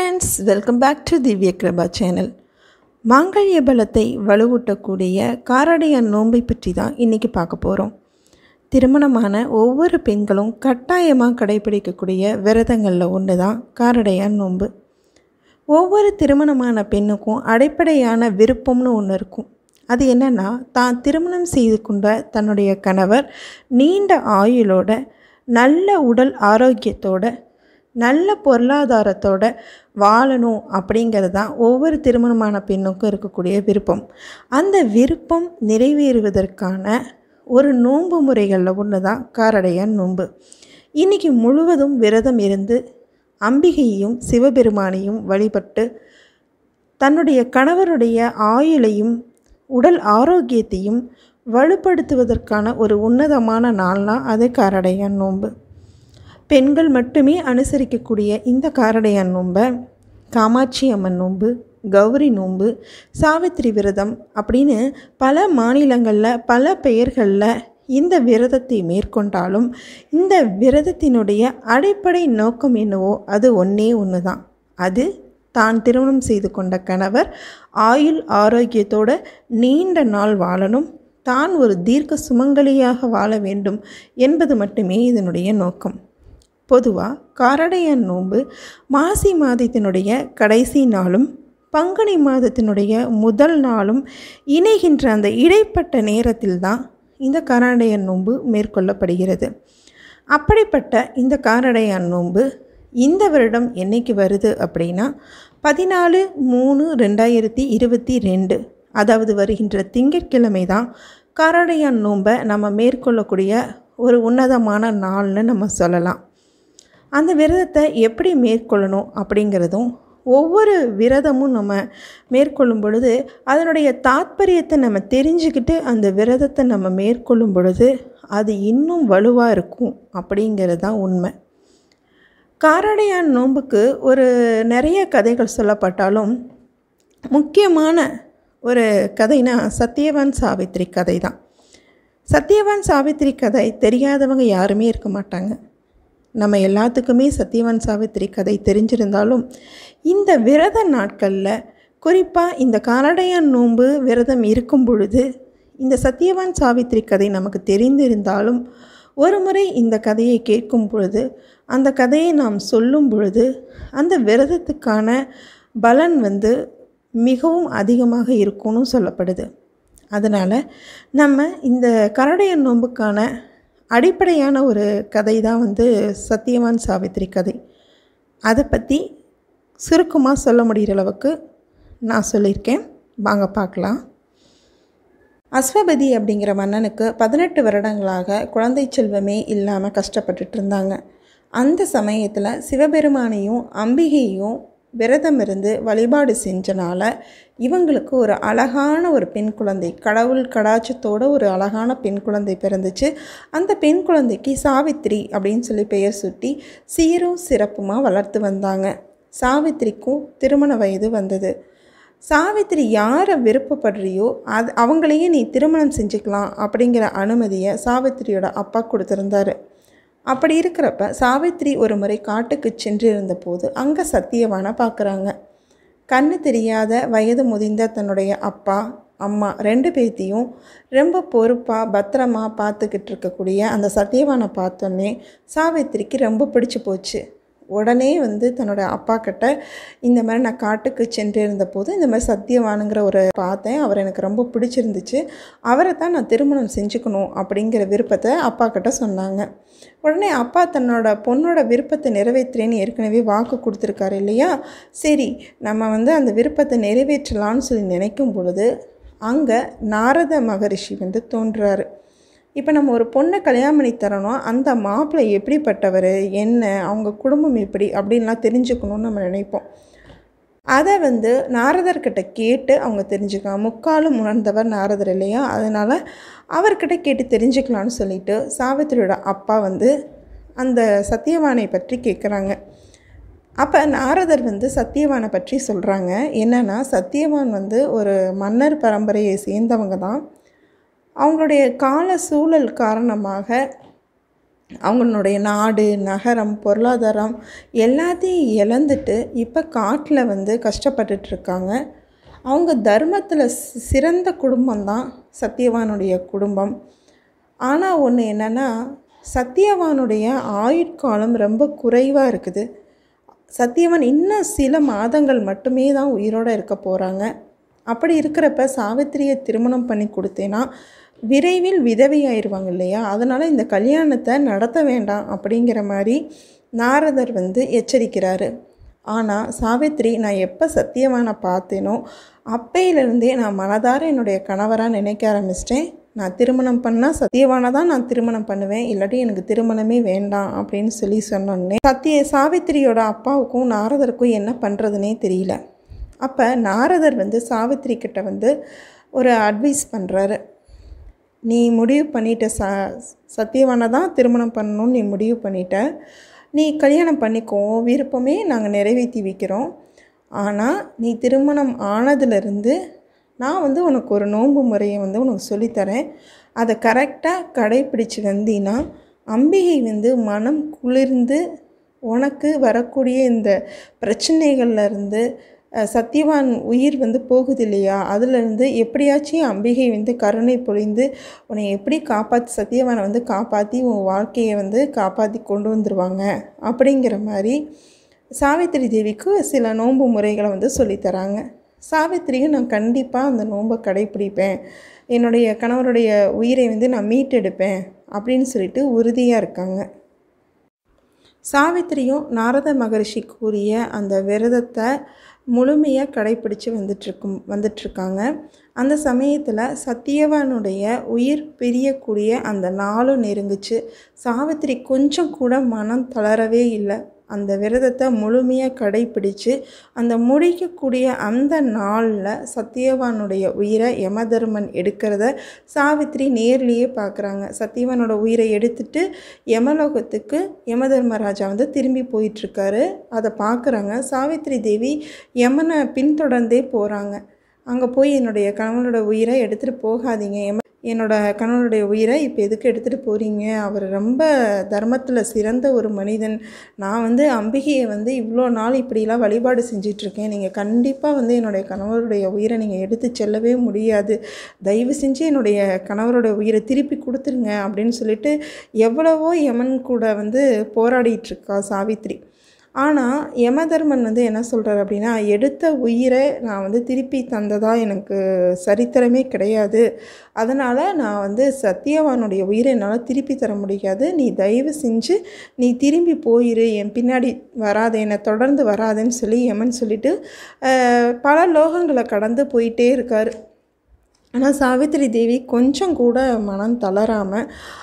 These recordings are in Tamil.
ஃப்ரெண்ட்ஸ் வெல்கம் பேக் டு திவ்ய கிருபா சேனல் மாங்கல்ய பலத்தை வலுவூட்டக்கூடிய காரடையான் நோன்பை பற்றி தான் இன்றைக்கி பார்க்க போகிறோம் திருமணமான ஒவ்வொரு பெண்களும் கட்டாயமாக கடைபிடிக்கக்கூடிய விரதங்களில் ஒன்று தான் காரடையான் நோன்பு ஒவ்வொரு திருமணமான பெண்ணுக்கும் அடிப்படையான விருப்பம்னு ஒன்று இருக்கும் அது என்னென்னா தான் திருமணம் செய்து கொண்ட தன்னுடைய கணவர் நீண்ட ஆயுளோட நல்ல உடல் ஆரோக்கியத்தோட நல்ல பொருளாதாரத்தோட வாழணும் அப்படிங்கிறது தான் ஒவ்வொரு திருமணமான பெண்ணுக்கும் இருக்கக்கூடிய விருப்பம் அந்த விருப்பம் நிறைவேறுவதற்கான ஒரு நோன்பு முறைகளில் ஒன்று தான் காரடையான் நோன்பு இன்றைக்கி முழுவதும் விரதம் இருந்து அம்பிகையையும் சிவபெருமானையும் வழிபட்டு தன்னுடைய கணவருடைய ஆயுளையும் உடல் ஆரோக்கியத்தையும் வலுப்படுத்துவதற்கான ஒரு உன்னதமான நாள்னா அது காரடையான் நோன்பு பெண்கள் மட்டுமே அனுசரிக்கக்கூடிய இந்த காரடையான் நோன்பை காமாட்சி அம்மன் நோன்பு கௌரி நோன்பு சாவித்திரி விரதம் அப்படின்னு பல மாநிலங்களில் பல பெயர்களில் இந்த விரதத்தை மேற்கொண்டாலும் இந்த விரதத்தினுடைய அடிப்படை நோக்கம் என்னவோ அது ஒன்றே ஒன்று தான் அது தான் திருமணம் செய்து கொண்ட கணவர் ஆயுள் ஆரோக்கியத்தோட நீண்ட நாள் வாழணும் தான் ஒரு தீர்க்க சுமங்கலியாக வாழ வேண்டும் என்பது மட்டுமே இதனுடைய நோக்கம் பொதுவாக காரடையான் நோன்பு மாசி மாதத்தினுடைய கடைசி நாளும் பங்குனி மாதத்தினுடைய முதல் நாளும் இணைகின்ற அந்த இடைப்பட்ட நேரத்தில் தான் இந்த காரடையான் நோன்பு மேற்கொள்ளப்படுகிறது அப்படிப்பட்ட இந்த காரடையான் நோன்பு இந்த வருடம் என்னைக்கு வருது அப்படின்னா பதினாலு மூணு ரெண்டாயிரத்தி இருபத்தி ரெண்டு அதாவது வருகின்ற திங்கட்கிழமை தான் காரடையான் நோன்பை நம்ம மேற்கொள்ளக்கூடிய ஒரு உன்னதமான நாள்னு நம்ம சொல்லலாம் அந்த விரதத்தை எப்படி மேற்கொள்ளணும் அப்படிங்கிறதும் ஒவ்வொரு விரதமும் நம்ம மேற்கொள்ளும் பொழுது அதனுடைய தாத்பரியத்தை நம்ம தெரிஞ்சுக்கிட்டு அந்த விரதத்தை நம்ம மேற்கொள்ளும் பொழுது அது இன்னும் வலுவாக இருக்கும் அப்படிங்கிறது தான் உண்மை காரடையான் நோன்புக்கு ஒரு நிறைய கதைகள் சொல்லப்பட்டாலும் முக்கியமான ஒரு கதைனா சத்யவான் சாவித்திரி கதை தான் சத்யவான் சாவித்திரி கதை தெரியாதவங்க யாருமே இருக்க மாட்டாங்க நம்ம எல்லாத்துக்குமே சத்யவான் சாவித்திரி கதை தெரிஞ்சிருந்தாலும் இந்த விரத நாட்களில் குறிப்பாக இந்த காரடையான் நோன்பு விரதம் இருக்கும் பொழுது இந்த சத்யவான் சாவித்திரி கதை நமக்கு தெரிந்திருந்தாலும் ஒரு முறை இந்த கதையை கேட்கும் பொழுது அந்த கதையை நாம் சொல்லும் பொழுது அந்த விரதத்துக்கான பலன் வந்து மிகவும் அதிகமாக இருக்கும்னு சொல்லப்படுது அதனால் நம்ம இந்த கரடையன் நோன்புக்கான அடிப்படையான ஒரு கதை தான் வந்து சத்தியவான் சாவித்திரி கதை அதை பற்றி சுருக்கமாக சொல்ல முடிகிற அளவுக்கு நான் சொல்லியிருக்கேன் வாங்க பார்க்கலாம் அஸ்வபதி அப்படிங்கிற மன்னனுக்கு பதினெட்டு வருடங்களாக குழந்தை செல்வமே இல்லாமல் கஷ்டப்பட்டுட்டு இருந்தாங்க அந்த சமயத்தில் சிவபெருமானையும் அம்பிகையும் விரதம் இருந்து வழிபாடு செஞ்சனால இவங்களுக்கு ஒரு அழகான ஒரு பெண் குழந்தை கடவுள் கடாச்சத்தோட ஒரு அழகான பெண் குழந்தை பிறந்துச்சு அந்த பெண் குழந்தைக்கு சாவித்திரி அப்படின்னு சொல்லி பெயர் சுட்டி சீரும் சிறப்புமாக வளர்த்து வந்தாங்க சாவித்திரிக்கும் திருமண வயது வந்தது சாவித்திரி யாரை விருப்பப்படுறியோ அது அவங்களையே நீ திருமணம் செஞ்சுக்கலாம் அப்படிங்கிற அனுமதியை சாவித்திரியோட அப்பா கொடுத்துருந்தாரு அப்படி இருக்கிறப்ப சாவித்திரி ஒரு முறை காட்டுக்கு சென்றிருந்த போது அங்கே சத்தியவானை பார்க்குறாங்க கண்ணு தெரியாத வயது முதிர்ந்த தன்னுடைய அப்பா அம்மா ரெண்டு பேர்த்தையும் ரொம்ப பொறுப்பாக பத்திரமா பார்த்துக்கிட்டு இருக்கக்கூடிய அந்த சத்தியவானை பார்த்தோன்னே சாவித்திரிக்கு ரொம்ப பிடிச்சி போச்சு உடனே வந்து தன்னோட அப்பா கிட்ட இந்த மாதிரி நான் காட்டுக்கு சென்று இருந்த போது இந்த மாதிரி சத்தியவானுங்கிற ஒரு பார்த்தேன் அவர் எனக்கு ரொம்ப பிடிச்சிருந்துச்சு அவரை தான் நான் திருமணம் செஞ்சுக்கணும் அப்படிங்கிற விருப்பத்தை அப்பா கிட்ட சொன்னாங்க உடனே அப்பா தன்னோட பொண்ணோட விருப்பத்தை நிறைவேற்றுறேன்னு ஏற்கனவே வாக்கு கொடுத்துருக்காரு இல்லையா சரி நம்ம வந்து அந்த விருப்பத்தை நிறைவேற்றலான்னு சொல்லி நினைக்கும் பொழுது அங்கே நாரத மகரிஷி வந்து தோன்றுறாரு இப்போ நம்ம ஒரு பொண்ணை கல்யாணம் பண்ணி தரணும் அந்த மாப்பிள்ளை எப்படிப்பட்டவர் என்ன அவங்க குடும்பம் எப்படி அப்படின்லாம் தெரிஞ்சுக்கணும்னு நம்ம நினைப்போம் அதை வந்து நாரதர்கிட்ட கேட்டு அவங்க தெரிஞ்சுக்கலாம் முக்காலும் உணர்ந்தவர் நாரதர் இல்லையா அதனால் அவர்கிட்ட கேட்டு தெரிஞ்சுக்கலான்னு சொல்லிட்டு சாவித்திரியோட அப்பா வந்து அந்த சத்தியவானை பற்றி கேட்குறாங்க அப்போ நாரதர் வந்து சத்தியவானை பற்றி சொல்கிறாங்க என்னென்னா சத்தியவான் வந்து ஒரு மன்னர் பரம்பரையை சேர்ந்தவங்க தான் அவங்களுடைய கால சூழல் காரணமாக அவங்களுடைய நாடு நகரம் பொருளாதாரம் எல்லாத்தையும் இழந்துட்டு இப்போ காட்டில் வந்து கஷ்டப்பட்டுட்டு இருக்காங்க அவங்க தர்மத்தில் சி- சிறந்த குடும்பம்தான் சத்தியவானுடைய குடும்பம் ஆனால் ஒன்று என்னென்னா சத்தியவானுடைய ஆயுட்காலம் ரொம்ப குறைவாக இருக்குது சத்தியவான் இன்னும் சில மாதங்கள் மட்டுமே தான் உயிரோடு இருக்க போகிறாங்க அப்படி இருக்கிறப்ப சாவித்திரியை திருமணம் பண்ணி கொடுத்தேன்னா விரைவில் விதவையாயிருவாங்க இல்லையா அதனால் இந்த கல்யாணத்தை நடத்த வேண்டாம் அப்படிங்கிற மாதிரி நாரதர் வந்து எச்சரிக்கிறாரு ஆனால் சாவித்திரி நான் எப்போ சத்தியவானை பார்த்தேனோ அப்பையிலிருந்தே நான் மனதார என்னுடைய கணவராக நினைக்க ஆரம்பிச்சிட்டேன் நான் திருமணம் பண்ணால் சத்தியவானை தான் நான் திருமணம் பண்ணுவேன் இல்லாட்டி எனக்கு திருமணமே வேண்டாம் அப்படின்னு சொல்லி சொன்னோன்னே சத்திய சாவித்திரியோட அப்பாவுக்கும் நாரதருக்கும் என்ன பண்ணுறதுனே தெரியல அப்போ நாரதர் வந்து சாவித்திரி கிட்ட வந்து ஒரு அட்வைஸ் பண்ணுறாரு நீ முடிவு பண்ணிட்ட ச சத்தியவானை தான் திருமணம் பண்ணணும்னு நீ முடிவு பண்ணிட்ட நீ கல்யாணம் பண்ணிக்கோ விருப்பமே நாங்கள் நிறைவேற்றி வைக்கிறோம் ஆனால் நீ திருமணம் ஆனதுலேருந்து நான் வந்து உனக்கு ஒரு நோன்பு முறையை வந்து உனக்கு சொல்லித்தரேன் அதை கரெக்டாக கடைப்பிடிச்சு வந்தீன்னா அம்பிகை வந்து மனம் குளிர்ந்து உனக்கு வரக்கூடிய இந்த பிரச்சனைகள்ல இருந்து அஹ், சத்தியவான் உயிர் வந்து போகுது இல்லையா அதுலேருந்து எப்படியாச்சும் அம்பிகை வந்து கருணை பொழிந்து உன்னை எப்படி காப்பாற்றி சத்தியவானை வந்து காப்பாற்றி உன் வாழ்க்கையை வந்து காப்பாற்றி கொண்டு வந்துருவாங்க அப்படிங்கிற மாதிரி சாவித்திரி தேவிக்கு சில நோன்பு முறைகளை வந்து சொல்லித்தராங்க சாவித்திரியும் நான் கண்டிப்பாக அந்த நோன்பை கடைப்பிடிப்பேன் என்னுடைய கணவருடைய உயிரை வந்து நான் மீட்டெடுப்பேன் அப்படின்னு சொல்லிட்டு உறுதியாக இருக்காங்க சாவித்திரியும் நாரத மகரிஷி கூறிய அந்த விரதத்தை முழுமையாக கடைப்பிடிச்சு வந்துட்டுருக்கும் வந்துட்டுருக்காங்க அந்த சமயத்தில் சத்தியவானுடைய உயிர் பிரியக்கூடிய அந்த நாளும் நெருங்குச்சு சாவித்திரி கொஞ்சம் கூட மனம் தளரவே இல்லை அந்த விரதத்தை முழுமையாக கடைப்பிடிச்சு அந்த முடிக்கக்கூடிய அந்த நாளில் சத்தியவானுடைய உயிரை யமதர்மன் எடுக்கிறத சாவித்திரி நேர்லேயே பார்க்குறாங்க சத்தியவானோட உயிரை எடுத்துட்டு யமலோகத்துக்கு யமதர்மராஜா வந்து திரும்பி போயிட்டுருக்காரு அதை பார்க்குறாங்க சாவித்திரி தேவி யமனை பின்தொடர்ந்தே போகிறாங்க அங்கே போய் என்னுடைய கணவனோட உயிரை எடுத்துகிட்டு போகாதீங்க யம என்னோட கணவனுடைய உயிரை இப்போ எதுக்கு எடுத்துகிட்டு போகிறீங்க அவர் ரொம்ப தர்மத்தில் சிறந்த ஒரு மனிதன் நான் வந்து அம்பிகையை வந்து இவ்வளோ நாள் இப்படிலாம் வழிபாடு செஞ்சிட்ருக்கேன் நீங்கள் கண்டிப்பாக வந்து என்னுடைய கணவருடைய உயிரை நீங்கள் எடுத்து செல்லவே முடியாது தயவு செஞ்சு என்னுடைய கணவரோட உயிரை திருப்பி கொடுத்துருங்க அப்படின்னு சொல்லிட்டு எவ்வளவோ யமன் கூட வந்து போராடிட்டு இருக்கா சாவித்ரி ஆனால் யமதர்மன் வந்து என்ன சொல்கிறார் அப்படின்னா எடுத்த உயிரை நான் வந்து திருப்பி தந்ததா எனக்கு சரித்திரமே கிடையாது அதனால் நான் வந்து சத்தியவானுடைய உயிரை என்னால் திருப்பி தர முடியாது நீ தயவு செஞ்சு நீ திரும்பி போயிரு என் பின்னாடி வராத என்னை தொடர்ந்து வராதேன்னு சொல்லி யமன் சொல்லிட்டு அஹ், பல லோகங்களை கடந்து போயிட்டே இருக்கார் ஆனால் சாவித்திரி தேவி கொஞ்சம் கூட மனம் தளராமல்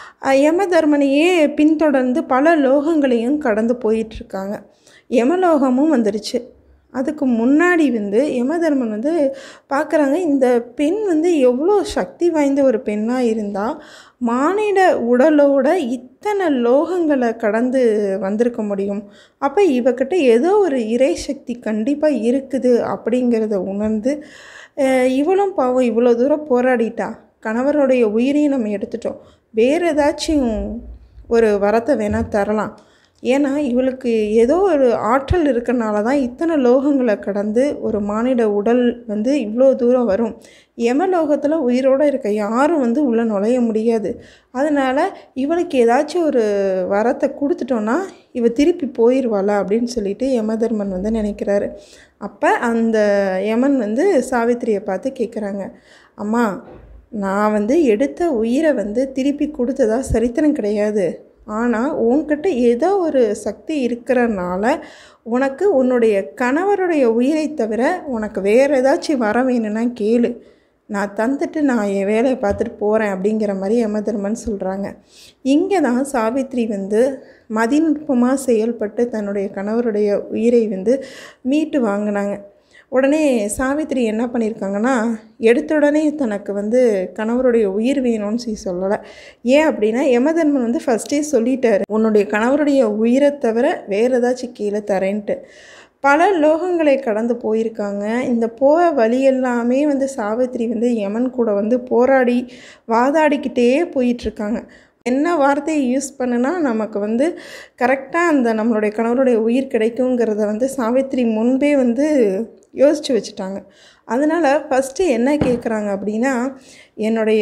யமதர்மனையே பின்தொடர்ந்து பல லோகங்களையும் கடந்து போயிட்டுருக்காங்க யமலோகமும் வந்துடுச்சு அதுக்கு முன்னாடி வந்து யமதர்மன் வந்து பார்க்குறாங்க இந்த பெண் வந்து எவ்வளோ சக்தி வாய்ந்த ஒரு பெண்ணாக இருந்தால் மானிட உடலோட இத்தனை லோகங்களை கடந்து வந்திருக்க முடியும் அப்போ இவகிட்ட ஏதோ ஒரு இறை சக்தி கண்டிப்பாக இருக்குது அப்படிங்கிறத உணர்ந்து அஹ், இவளும் பாவம் இவ்வளோ தூரம் போராடிட்டா கணவருடைய உயிரையும் நம்ம எடுத்துட்டோம் வேறு ஏதாச்சும் ஒரு வரத்தை வேணால் தரலாம் ஏன்னா இவளுக்கு ஏதோ ஒரு ஆற்றல் இருக்கனால தான் இத்தனை லோகங்களை கடந்து ஒரு மானிட உடல் வந்து இவ்வளோ தூரம் வரும் யமலோகத்தில் உயிரோடு இருக்க யாரும் வந்து உள்ளே நுழைய முடியாது அதனால் இவளுக்கு ஏதாச்சும் ஒரு வரத்தை கொடுத்துட்டோன்னா இவ திருப்பி போயிடுவாளா அப்படின்னு சொல்லிட்டு யமதர்மன் வந்து நினைக்கிறாரு அப்போ அந்த யமன் வந்து சாவித்திரியை பார்த்து கேட்குறாங்க அம்மா நான் வந்து எடுத்த உயிரை வந்து திருப்பி கொடுத்ததா சரித்திரம் கிடையாது ஆனால் உன்கிட்ட ஏதோ ஒரு சக்தி இருக்கிறனால உனக்கு உன்னுடைய கணவருடைய உயிரை தவிர உனக்கு வேறு ஏதாச்சும் வர வேணும்னா கேளு நான் தந்துட்டு நான் என் வேலையை பார்த்துட்டு போகிறேன் அப்படிங்கிற மாதிரி யமதர்மன் சொல்கிறாங்க இங்கே தான் சாவித்ரி வந்து மதிநுட்பமாக செயல்பட்டு தன்னுடைய கணவருடைய உயிரை வந்து மீட்டு வாங்கினாங்க உடனே சாவித்ரி என்ன பண்ணியிருக்காங்கன்னா எடுத்த உடனே தனக்கு வந்து கணவருடைய உயிர் வேணும்னு சொல்லி சொல்லலை ஏன் அப்படின்னா யமதர்மன் வந்து ஃபஸ்ட்டே சொல்லிட்டாரு உன்னுடைய கணவருடைய உயிரை தவிர வேறு ஏதாச்சும் கீழே தரேன்ட்டு பல லோகங்களை கடந்து போயிருக்காங்க இந்த போக வழி எல்லாமே வந்து சாவித்ரி வந்து யமன் கூட வந்து போராடி வாதாடிக்கிட்டே போயிட்டுருக்காங்க என்ன வார்த்தையை யூஸ் பண்ணுனா நமக்கு வந்து கரெக்டாக அந்த நம்மளுடைய கணவருடைய உயிர் கிடைக்குங்கிறத வந்து சாவித்திரி முன்பே வந்து யோசித்து வச்சுட்டாங்க அதனால் ஃபஸ்ட்டு என்ன கேட்குறாங்க அப்படின்னா என்னுடைய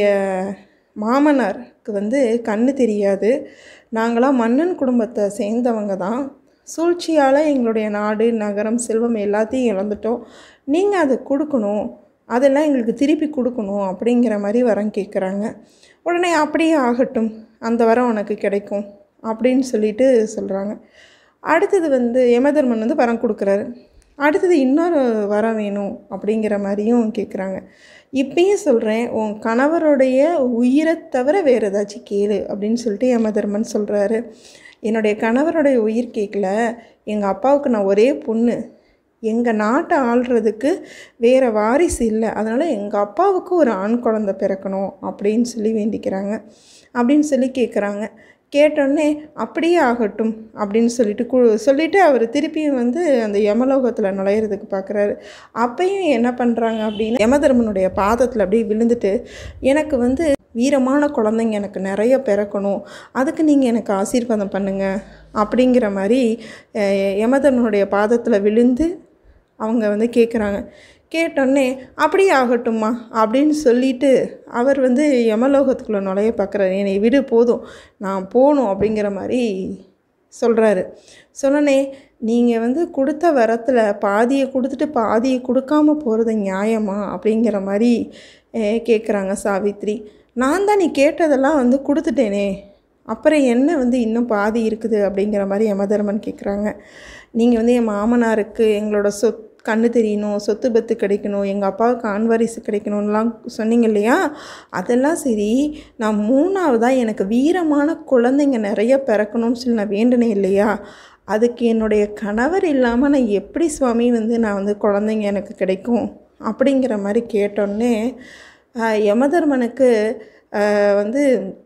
மாமனாருக்கு வந்து கண்ணு தெரியாது நாங்களாம் மன்னன் குடும்பத்தை சேர்ந்தவங்க தான் சூழ்ச்சியால் எங்களுடைய நாடு நகரம் செல்வம் எல்லாத்தையும் இழந்துட்டோம் நீங்கள் அதை கொடுக்கணும் அதெல்லாம் எங்களுக்கு திருப்பி கொடுக்கணும் அப்படிங்கிற மாதிரி வரம் கேட்குறாங்க உடனே அப்படியே ஆகட்டும் அந்த வரம் உனக்கு கிடைக்கும் அப்படின்னு சொல்லிட்டு சொல்கிறாங்க அடுத்தது வந்து யமதர்மன் வந்து வரம் கொடுக்குறாரு அடுத்தது இன்னொரு வரம் வேணும் அப்படிங்கிற மாதிரியும் கேட்குறாங்க இப்பயும் சொல்கிறேன் உன் கணவருடைய உயிரை தவிர வேறு ஏதாச்சும் கேளு அப்படின்னு சொல்லிட்டு யமதர்மன் சொல்கிறாரு என்னுடைய கணவருடைய உயிர் கேட்கல எங்கள் அப்பாவுக்கு நான் ஒரே பொண்ணு எங்கள் நாட்டை ஆள்றதுக்கு வேறு வாரிசு இல்லை அதனால் எங்கள் அப்பாவுக்கு ஒரு ஆண் குழந்தை பிறக்கணும் அப்படின்னு சொல்லி வேண்டிக்கிறாங்க அப்படின்னு சொல்லி கேட்குறாங்க கேட்டோடனே அப்படியே ஆகட்டும் அப்படின்னு சொல்லிட்டு கு சொல்லிவிட்டு அவர் திருப்பியும் வந்து அந்த யமலோகத்தில் நுழையிறதுக்கு பார்க்குறாரு அப்பையும் என்ன பண்ணுறாங்க அப்படின்னு யமதர்மனுடைய பாதத்தில் அப்படியே விழுந்துட்டு எனக்கு வந்து வீரமான குழந்தைங்க எனக்கு நிறைய பிறக்கணும் அதுக்கு நீங்கள் எனக்கு ஆசீர்வாதம் பண்ணுங்கள் அப்படிங்கிற மாதிரி அஹ், யமதர்மனுடைய பாதத்தில் விழுந்து அவங்க வந்து கேட்குறாங்க கேட்டோடனே அப்படியே ஆகட்டும்மா அப்படின்னு சொல்லிட்டு அவர் வந்து யமலோகத்துக்குள்ளே நுழைய பார்க்குறாரு என்னை விடு போதும் நான் போகணும் அப்படிங்கிற மாதிரி சொல்கிறாரு சொன்னனே நீங்கள் வந்து கொடுத்த வரத்தில் பாதியை கொடுத்துட்டு பாதியை கொடுக்காம போகிறது நியாயமா அப்படிங்கிற மாதிரி அஹ், கேட்குறாங்க சாவித்ரி நான் தான் நீ கேட்டதெல்லாம் வந்து கொடுத்துட்டேனே அப்புறம் என்ன வந்து இன்னும் பாதி இருக்குது அப்படிங்கிற மாதிரி யமதர்மன் கேட்குறாங்க நீங்கள் வந்து என் மாமனாருக்கு எங்களோட சொத் கண்ணு தெரியணும் சொத்து பத்து கிடைக்கணும் எங்கள் அப்பாவுக்கு ஆண் வாரிசு கிடைக்கணும்லாம் சொன்னீங்க இல்லையா அதெல்லாம் சரி நான் மூணாவதாக எனக்கு வீரமான குழந்தைங்க நிறைய பிறக்கணும்னு சொல்லி நான் வேண்டினேன் இல்லையா அதுக்கு என்னுடைய கணவர் இல்லாமல் நான் எப்படி சுவாமி வந்து நான் வந்து குழந்தைங்க எனக்கு கிடைக்கும் அப்படிங்கிற மாதிரி கேட்டோன்னே ஆஹ், யமதர்மனுக்கு ஆஹ், வந்து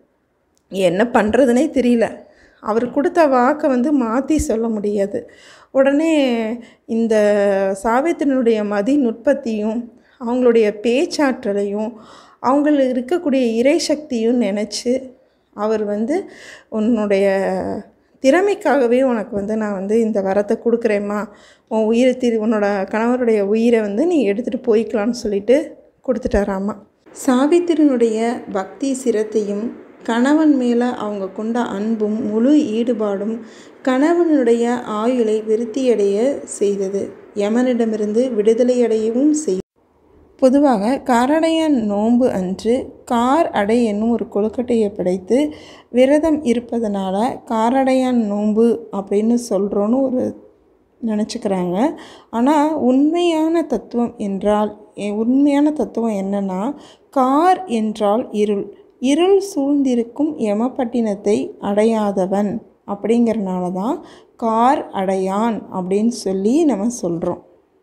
என்ன பண்ணுறதுனே தெரியல அவர் கொடுத்த வாக்கை வந்து மாற்றி சொல்ல முடியாது உடனே இந்த சாவித்திரனுடைய மதி நுட்பத்தையும் அவங்களுடைய பேச்சாற்றலையும் அவங்களுக்கு இருக்கக்கூடிய இறை சக்தியும் நினச்சி அவர் வந்து உன்னுடைய திறமைக்காகவே உனக்கு வந்து நான் வந்து இந்த வரத்தை கொடுக்குறேம்மா உன் உயிரை திரு உன்னோட கணவருடைய உயிரை வந்து நீ எடுத்துகிட்டு போய்க்கலான்னு சொல்லிட்டு கொடுத்துட்டாராம்மா சாவித்திரனுடைய பக்தி சிரத்தையும் கணவன் மேலே அவங்க கொண்ட அன்பும் முழு ஈடுபாடும் கணவனுடைய ஆயுளை விருத்தியடைய செய்தது யமனிடமிருந்து விடுதலையடையவும் செய் பொதுவாக காரடையான் நோன்பு அன்று கார் அடை என்னும் ஒரு கொழுக்கட்டையை படைத்து விரதம் இருப்பதனால காரடையான் நோன்பு அப்படின்னு சொல்கிறோன்னு ஒரு நினச்சிக்கிறாங்க ஆனால் உண்மையான தத்துவம் என்றால் எ- உண்மையான தத்துவம் என்னன்னா கார் என்றால் இருள் இருள் சூழ்ந்திருக்கும் யமப்பட்டினத்தை அடையாதவன் அப்படிங்கிறனால தான் கார் அடையான் அப்படின்னு சொல்லி நம்ம சொல்கிறோம்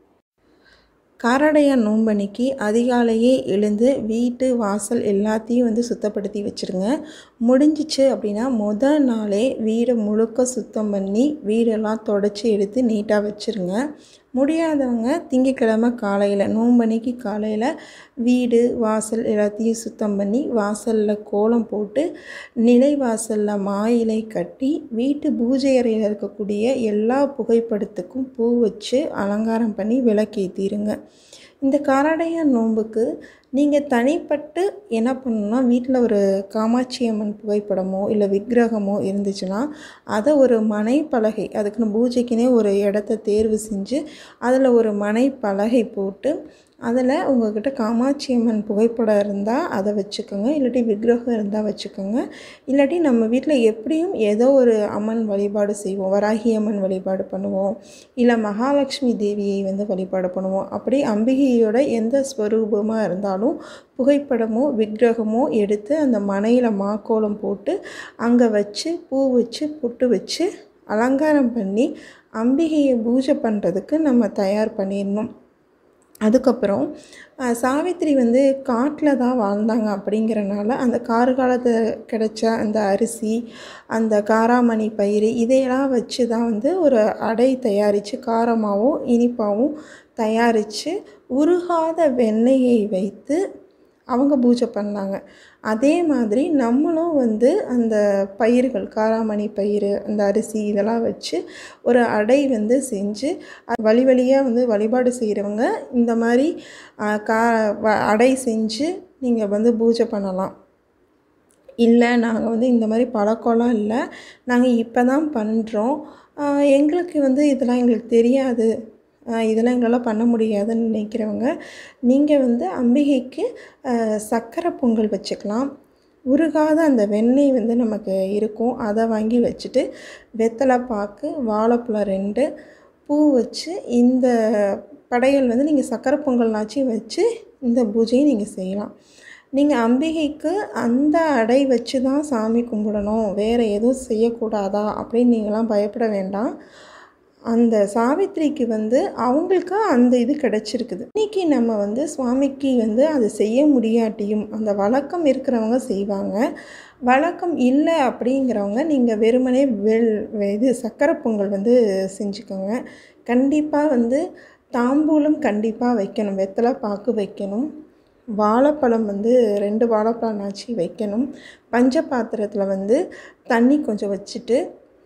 காரடையான் நோம்பன்னைக்கு அதிகாலையே எழுந்து வீட்டு வாசல் எல்லாத்தையும் வந்து சுத்தப்படுத்தி வச்சுருங்க முடிஞ்சிச்சு அப்படின்னா முத நாளே வீடை முழுக்க சுத்தம் பண்ணி வீடெல்லாம் தொடச்சி எடுத்து நீட்டாக வச்சுருங்க முடியாதவங்க திங்கக்கிழமை காலையில் நோம்பன்னைக்கு காலையில் வீடு வாசல் எல்லாத்தையும் சுத்தம் பண்ணி வாசலில் கோலம் போட்டு நிலை வாசலில் மாயிலை கட்டி வீட்டு பூஜை அறையில் இருக்கக்கூடிய எல்லா புகைப்படத்துக்கும் பூ வச்சு அலங்காரம் பண்ணி விளக்கேற்றிருங்க இந்த காரடையான் நோன்புக்கு நீங்கள் தனிப்பட்டு என்ன பண்ணணும்னா வீட்டில் ஒரு காமாட்சி அம்மன் புகைப்படமோ இல்லை விக்கிரகமோ இருந்துச்சுன்னா அதை ஒரு மனை பலகை அதுக்குன்னு பூஜைக்குனே ஒரு இடத்த தேர்வு செஞ்சு அதில் ஒரு மனை பலகை போட்டு அதில் உங்கள்கிட்ட காமாட்சி அம்மன் புகைப்படம் இருந்தால் அதை வச்சுக்கோங்க இல்லாட்டி விக்கிரகம் இருந்தால் வச்சுக்கோங்க இல்லாட்டி நம்ம வீட்டில் எப்படியும் ஏதோ ஒரு அம்மன் வழிபாடு செய்வோம் வராகி அம்மன் வழிபாடு பண்ணுவோம் இல்லை மகாலட்சுமி தேவியை வந்து வழிபாடு பண்ணுவோம் அப்படி அம்பிகையோட எந்த ஸ்வரூபமாக இருந்தாலும் புகைப்படமோ விக்கிரகமோ எடுத்து அந்த மனையில் மாக்கோலம் போட்டு அங்கே வச்சு பூ வச்சு பொட்டு வச்சு அலங்காரம் பண்ணி அம்பிகையை பூஜை பண்ணுறதுக்கு நம்ம தயார் பண்ணிடணும் அதுக்கப்புறம் அஹ், சாவித்திரி வந்து காட்டில் தான் வாழ்ந்தாங்க அப்படிங்கிறனால அந்த கார் காலத்தில் கிடைச்ச அந்த அரிசி அந்த காராமணி பயிறு இதையெல்லாம் வச்சு தான் வந்து ஒரு அடை தயாரித்து காரமாகவும் இனிப்பாகவும் தயாரித்து உருகாத வெண்ணெயை வைத்து அவங்க பூஜை பண்ணாங்க அதே மாதிரி நம்மளும் வந்து அந்த பயிர்கள் காராமணி பயிர் அந்த அரிசி இதெல்லாம் வச்சு ஒரு அடை வந்து செஞ்சு அது வழி வழியாக வந்து வழிபாடு செய்கிறவங்க இந்த மாதிரி ஆ, கா வ- அடை செஞ்சு நீங்கள் வந்து பூஜை பண்ணலாம் இல்லை நாங்கள் வந்து இந்த மாதிரி பழக்கம்லாம் இல்லை நாங்கள் இப்போ தான் பண்ணுறோம் எங்களுக்கு வந்து இதெல்லாம் எங்களுக்கு தெரியாது ஆஹ் இதெல்லாம் எங்களால் பண்ண முடியாதுன்னு நினைக்கிறவங்க நீங்கள் வந்து அம்பிகைக்கு ஆஹ் சர்க்கரை பொங்கல் வச்சுக்கலாம் உருகாத அந்த வெண்ணெய் வந்து நமக்கு இருக்கும் அதை வாங்கி வச்சுட்டு வெத்தலை பாக்கு வாழைப்பழம் ரெண்டு பூ வச்சு இந்த படையல் வந்து நீங்கள் சக்கரை பொங்கல்னாச்சும் வச்சு இந்த பூஜையை நீங்கள் செய்யலாம் நீங்கள் அம்பிகைக்கு அந்த அடை வச்சு தான் சாமி கும்பிடணும் வேறு எதுவும் செய்யக்கூடாதா அப்படின்னு நீங்களாம் பயப்பட வேண்டாம் அந்த சாவித்திரிக்கு வந்து அவங்களுக்கு அந்த இது கிடச்சிருக்குது இன்னைக்கு நம்ம வந்து சுவாமிக்கு வந்து அதை செய்ய முடியாட்டியும் அந்த வழக்கம் இருக்கிறவங்க செய்வாங்க வழக்கம் இல்லை அப்படிங்கிறவங்க நீங்கள் வெறுமனே வெள் இது சக்கரை பொங்கல் வந்து செஞ்சுக்கோங்க கண்டிப்பாக வந்து தாம்பூலம் கண்டிப்பாக வைக்கணும் வெத்தலை பாக்கு வைக்கணும் வாழைப்பழம் வந்து ரெண்டு வாழைப்பழம் ஆச்சு வைக்கணும் பஞ்ச பாத்திரத்தில் வந்து தண்ணி கொஞ்சம் வச்சுட்டு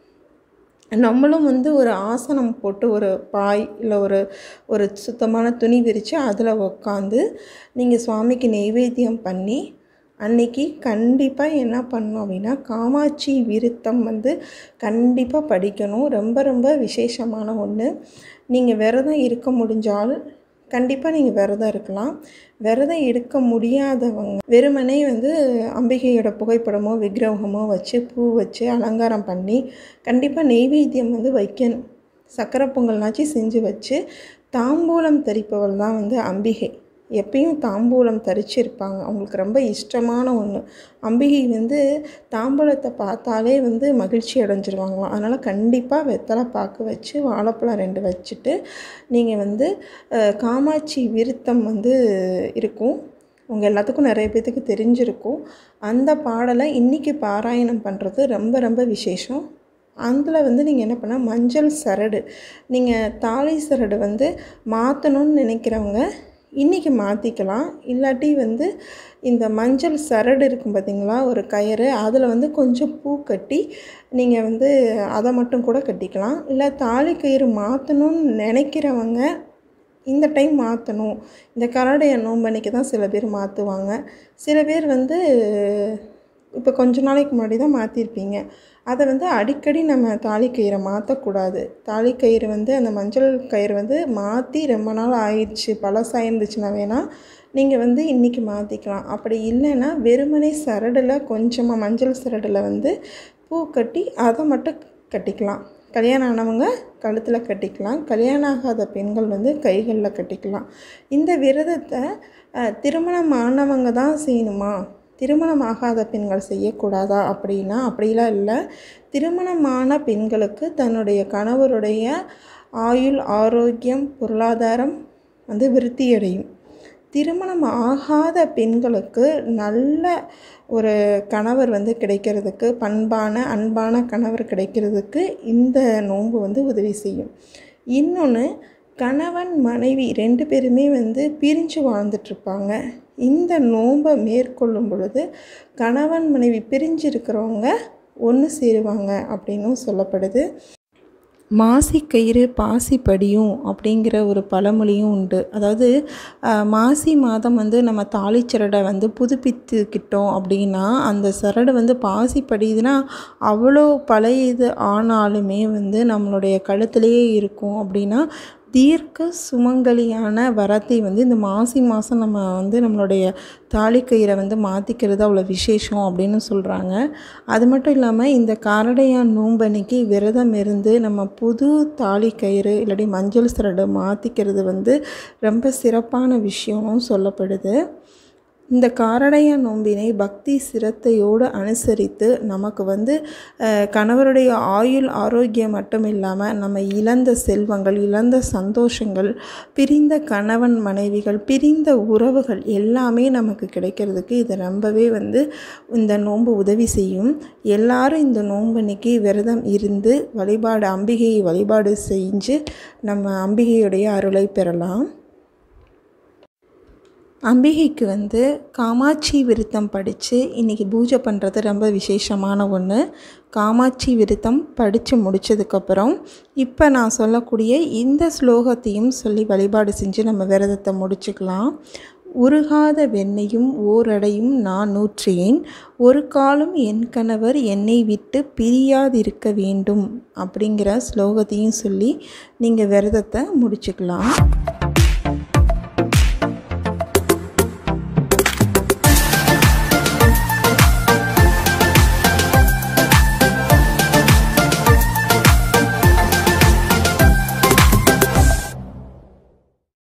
நம்மளும் வந்து ஒரு ஆசனம் போட்டு ஒரு பாய் இல்லை ஒரு ஒரு சுத்தமான துணி விரித்து அதில் உக்காந்து நீங்கள் சுவாமிக்கு நெய்வேத்தியம் பண்ணி அன்னைக்கு கண்டிப்பாக என்ன பண்ணணும் அப்படின்னா காமாட்சி விருத்தம் வந்து கண்டிப்பாக படிக்கணும் ரொம்ப ரொம்ப விசேஷமான ஒன்று நீங்கள் விரதம் இருக்க முடிஞ்சால் கண்டிப்பாக நீங்கள் விரதம் இருக்கலாம் விரதம் இருக்க முடியாதவங்க வெறுமனே வந்து அம்பிகையோட புகைப்படமோ விக்கிரகமோ வச்சு பூ வச்சு அலங்காரம் பண்ணி கண்டிப்பாக நெய்வேத்தியம் வந்து வைக்கணும் சக்கரை பொங்கல்னாச்சும் செஞ்சு வச்சு தாம்பூலம் தரிப்பவள் தான் வந்து அம்பிகை எப்பயும் தாம்பூலம் தரிச்சிருப்பாங்க அவங்களுக்கு ரொம்ப இஷ்டமான ஒன்று அம்பிகை வந்து தாம்பூலத்தை பார்த்தாலே வந்து மகிழ்ச்சி அடைஞ்சிருவாங்களாம் அதனால் கண்டிப்பாக வெத்தலை பாக்கு வச்சு வாழைப்பழம் ரெண்டு வச்சுட்டு நீங்கள் வந்து அஹ், காமாட்சி விருத்தம் வந்து இருக்கும் உங்கள் எல்லாத்துக்கும் நிறைய பேர்த்துக்கு தெரிஞ்சிருக்கும் அந்த பாடலை இன்றைக்கி பாராயணம் பண்ணுறது ரொம்ப ரொம்ப விசேஷம் அதில் வந்து நீங்கள் என்ன பண்ணால் மஞ்சள் சரடு நீங்கள் தாலி சரடு வந்து மாற்றணும்னு நினைக்கிறவங்க இன்றைக்கி மாற்றிக்கலாம் இல்லாட்டி வந்து இந்த மஞ்சள் சரடு இருக்கும் பார்த்தீங்களா ஒரு கயிறு அதில் வந்து கொஞ்சம் பூ கட்டி நீங்கள் வந்து அதை மட்டும் கூட கட்டிக்கலாம் இல்லை தாலி கயிறு மாற்றணும்னு நினைக்கிறவங்க இந்த டைம் மாற்றணும் இந்த கரடைய நோம்பன்னைக்கு தான் சில பேர் மாற்றுவாங்க சில பேர் வந்து இப்போ கொஞ்ச நாளைக்கு முன்னாடி தான் மாற்றிருப்பீங்க அதை வந்து அடிக்கடி நம்ம தாலி கயிறை மாற்றக்கூடாது தாலி கயிறு வந்து அந்த மஞ்சள் கயிறு வந்து மாற்றி ரொம்ப நாள் ஆயிடுச்சு பழசாக இருந்துச்சுன்னா வேணால் நீங்கள் வந்து இன்றைக்கி மாற்றிக்கலாம் அப்படி இல்லைன்னா வெறுமனே சரடில் கொஞ்சமாக மஞ்சள் சரடில் வந்து பூ கட்டி அதை மட்டும் கட்டிக்கலாம் கல்யாணம் ஆனவங்க கழுத்தில் கட்டிக்கலாம் கல்யாணம் ஆகாத பெண்கள் வந்து கைகளில் கட்டிக்கலாம் இந்த விரதத்தை அஹ், திருமணம் ஆனவங்க தான் செய்யணுமா திருமணம் ஆகாத பெண்கள் செய்யக்கூடாதா அப்படின்னா அப்படிலாம் இல்லை திருமணமான பெண்களுக்கு தன்னுடைய கணவருடைய ஆயுள் ஆரோக்கியம் பொருளாதாரம் வந்து விருத்தியடையும் திருமணம் ஆகாத பெண்களுக்கு நல்ல ஒரு கணவர் வந்து கிடைக்கிறதுக்கு பண்பான அன்பான கணவர் கிடைக்கிறதுக்கு இந்த நோன்பு வந்து உதவி செய்யும் இன்னொன்று கணவன் மனைவி ரெண்டு பேருமே வந்து பிரிஞ்சு வாழ்ந்துட்டுருப்பாங்க இந்த நோன்பை மேற்கொள்ளும் பொழுது கணவன் மனைவி பிரிஞ்சு இருக்கிறவங்க ஒன்று சேருவாங்க அப்படின்னும் சொல்லப்படுது மாசிக்கயிறு பாசி படியும் அப்படிங்கிற ஒரு பழமொழியும் உண்டு அதாவது அஹ், மாசி மாதம் வந்து நம்ம தாலிச்சரடை வந்து புதுப்பித்துக்கிட்டோம் அப்படின்னா அந்த சரடு வந்து பாசி படியுதுன்னா அவ்வளோ பழைய இது ஆனாலுமே வந்து நம்மளுடைய கழுத்துலேயே இருக்கும் அப்படின்னா தீர்க்க சுமங்கலியான வரத்தை வந்து இந்த மாசி மாதம் நம்ம வந்து நம்மளுடைய தாலிக்கயிறை வந்து மாற்றிக்கிறது அவ்வளோ விசேஷம் அப்படின்னு சொல்கிறாங்க அது மட்டும் இல்லாமல் இந்த காரடையான் நோம்பன்னைக்கு விரதம் இருந்து நம்ம புது தாலிக்கயிறு இல்லாட்டி மஞ்சள் சரடு மாற்றிக்கிறது வந்து ரொம்ப சிறப்பான விஷயமும் சொல்லப்படுது இந்த காரடைய நோம்பினை பக்தி சிரத்தையோடு அனுசரித்து நமக்கு வந்து அஹ், கணவருடைய ஆயுள் ஆரோக்கியம் மட்டும் இல்லாமல் நம்ம இழந்த செல்வங்கள் இழந்த சந்தோஷங்கள் பிரிந்த கணவன் மனைவிகள் பிரிந்த உறவுகள் எல்லாமே நமக்கு கிடைக்கிறதுக்கு இது ரொம்பவே வந்து இந்த நோன்பு உதவி செய்யும் எல்லாரும் இந்த நோம்பன்னைக்கு விரதம் இருந்து வழிபாடு அம்பிகையை வழிபாடு செஞ்சு நம்ம அம்பிகையுடைய அருளை பெறலாம் அம்பிகைக்கு வந்து காமாட்சி விருத்தம் படித்து இன்றைக்கி பூஜை பண்ணுறது ரொம்ப விசேஷமான ஒன்று காமாட்சி விருத்தம் படித்து முடித்ததுக்கப்புறம் இப்போ நான் சொல்லக்கூடிய இந்த ஸ்லோகத்தையும் சொல்லி வழிபாடு செஞ்சு நம்ம விரதத்தை முடிச்சுக்கலாம் உருகாத வெண்ணையும் ஓரடையும் நான் நூற்றேன் ஒரு காலம் என் கணவர் என்னை விட்டு பிரியாதிருக்க வேண்டும் அப்படிங்கிற ஸ்லோகத்தையும் சொல்லி நீங்கள் விரதத்தை முடிச்சுக்கலாம்